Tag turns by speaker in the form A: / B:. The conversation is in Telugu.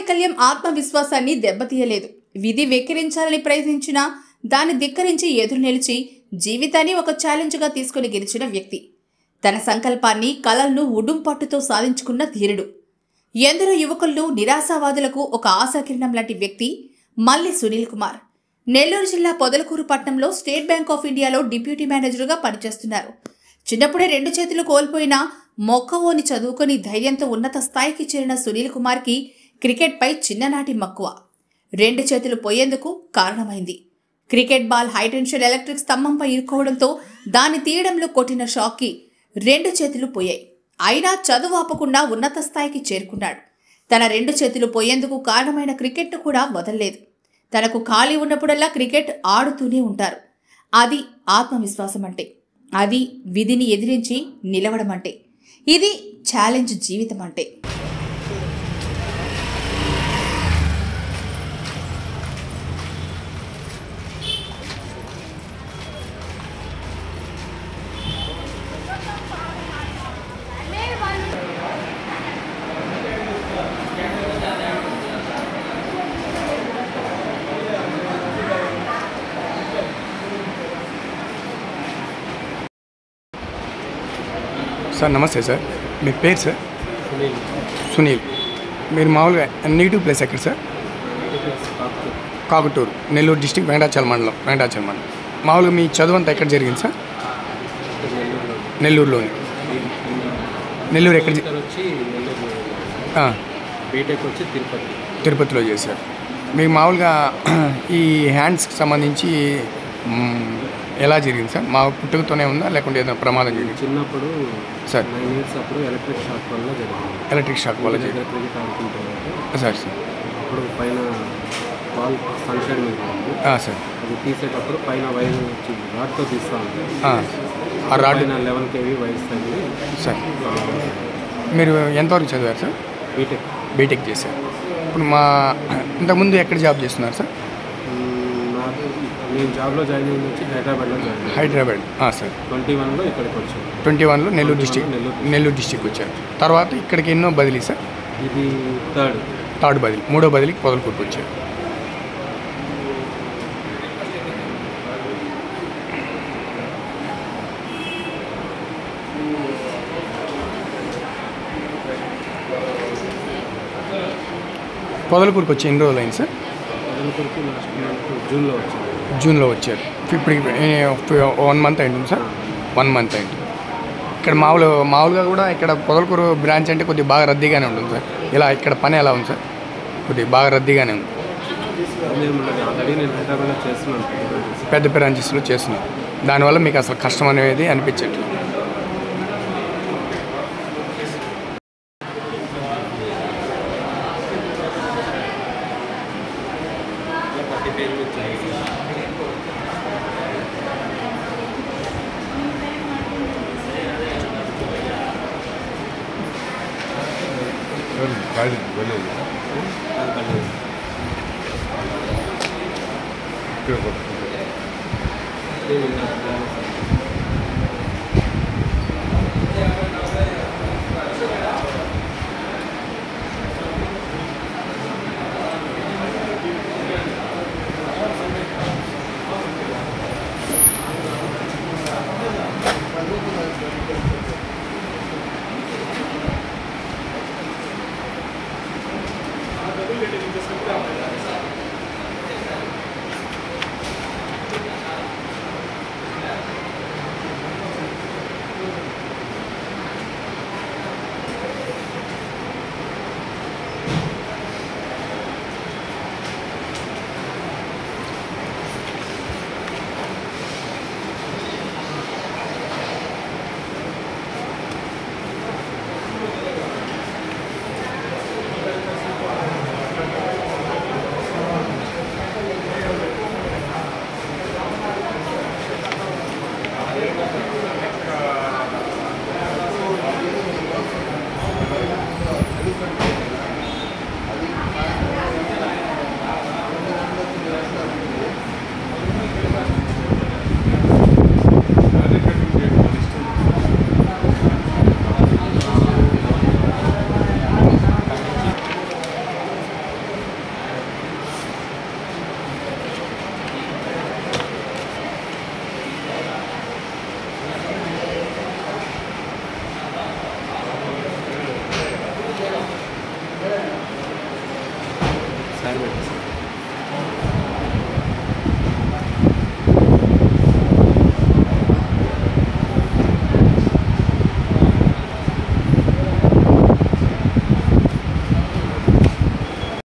A: అంగవైకల్యం ఆత్మవిశ్వాసాన్ని దెబ్బతీయలేదు విధి వెక్కిరించాలని ప్రయత్నించినా దాన్ని ధిక్కరించి ఎదురు నిలిచి జీవితాన్ని ఒక ఛాలెంజ్గా తీసుకుని గెలిచిన వ్యక్తి తన సంకల్పాన్ని కలలను ఉడుం పట్టుతో సాధించుకున్న ధీరుడు ఎందరో యువకులను నిరాశావాదులకు ఒక ఆశాకిరణం లాంటి వ్యక్తి మల్లి సునీల్ కుమార్ నెల్లూరు జిల్లా పొదలకూరు పట్టణంలో స్టేట్ బ్యాంక్ ఆఫ్ ఇండియాలో డిప్యూటీ మేనేజర్గా పనిచేస్తున్నారు చిన్నప్పుడే రెండు చేతులు కోల్పోయిన మొక్కవోని చదువుకొని ధైర్యంతో ఉన్నత స్థాయికి చేరిన సునీల్ కుమార్కి క్రికెట్పై చిన్ననాటి మక్కువ రెండు చేతులు పోయేందుకు కారణమైంది క్రికెట్ బాల్ హైటెన్షన్ ఎలక్ట్రిక్ స్తంభంపై ఇరుక్కోవడంతో దాన్ని తీయడంలో కొట్టిన షాక్కి రెండు చేతులు పోయాయి అయినా చదువు ఆపకుండా ఉన్నత స్థాయికి చేరుకున్నాడు తన రెండు చేతులు పోయేందుకు కారణమైన క్రికెట్ను కూడా వదలలేదు తనకు ఖాళీ ఉన్నప్పుడల్లా క్రికెట్ ఆడుతూనే ఉంటారు అది ఆత్మవిశ్వాసం అంటే అది విధిని ఎదిరించి నిలవడం అంటే ఇది ఛాలెంజ్ జీవితం అంటే
B: సార్ నమస్తే సార్ మీ పేరు సార్ సునీల్ మీరు మామూలుగా నెగిటివ్ ప్లేస్ ఎక్కడ సార్ కాకుటూరు నెల్లూరు డిస్టిక్ వెంకటాచల మండలం వెంకటాచల మండలం మామూలుగా మీ చదువు అంతా ఎక్కడ జరిగింది సార్ నెల్లూరులోని నెల్లూరు ఎక్కడ జ-
C: ఇంటర్ వచ్చి నెల్లూరు
B: ఆ,
C: బీటెక్ వచ్చి తిరుపతి
B: తిరుపతిలో చేశారు మీకు మామూలుగా ఈ హ్యాండ్స్కి సంబంధించి మ్, ఎలా జరిగింది సార్ మా పుట్టుకతోనే ఉందా లేకుంటే ఏదైనా ప్రమాదం జరిగింది
C: చిన్నప్పుడు
B: సార్
C: నైన్ ఇయర్స్ అప్పుడు ఎలక్ట్రిక్ షాక్ వల్ల జరిగింది
B: ఎలక్ట్రిక్ షాక్ వల్ల
C: దగ్గర
B: జరిగింది
C: క్రికెట్ ఆడుకుంటున్నారు
B: సార్ సార్
C: అప్పుడు పైన బాల్ సన్షైడ్ మీద ఉంది
B: ఆ, సార్
C: అది తీసేటప్పుడు పైన వైర్ వచ్చి రాడ్తో తీస్తూ ఉంటాయి
B: ఆ, ఆ రాడ్
C: పైన లెవెన్ కేవీ వైర్స్ తగిలి
B: సార్ మీరు ఎంతవరకు చదివారు సార్
C: బీటెక్
B: బీటెక్ చేశారు ఇప్పుడు మా ఇంతకుముందు ఎక్కడ జాబ్ చేస్తున్నారు సార్
C: మ్మ్, నాకు నేను జాబ్లో జాయిన్ అయింది వచ్చి హైదరాబాద్లో జాయిన్ అయ్యాను
B: హైదరాబాద్ ఆ, సార్
C: ట్వంటీ వన్లో ఇక్కడికి వచ్చాను
B: ట్వంటీ వన్లో నెల్లూరు డిస్టిక్
C: నెల్లూరు.
B: నెల్లూరు డిస్టిక్ వచ్చారు తర్వాత ఇక్కడికి ఎన్నో బదిలీ సార్
C: ఇది థర్డ్
B: థర్డ్ బదిలీ మూడో బదిలీకి పొదలకూరుకు వచ్చారు పొదలకూరుకు వచ్చి ఎన్ని రోజులు అయింది సార్
C: వరకు లాస్ట్ మంత్ జూన్లో వచ్చాను
B: జూన్లో వచ్చారు ఇప్పుడు వన్ మంత్ అయింది సార్ వన్ మంత్ అయింది ఇక్కడ మామూలు మామూలుగా కూడా ఇక్కడ పొదలకూరు బ్రాంచ్ అంటే కొద్దిగా బాగా రద్దీగానే ఉంటుంది సార్ ఇలా ఇక్కడ పని ఎలా ఉంది సార్ కొద్దిగా బాగా రద్దీగానే ఉంది
C: అదేముండదు ఆల్రెడీ నేను హైదరాబాద్లో చేస్తున్నాను
B: పెద్ద బ్రాంచెస్లో చేస్తున్నాం దానివల్ల మీకు అసలు కష్టం అనేది అనిపించట్లేదు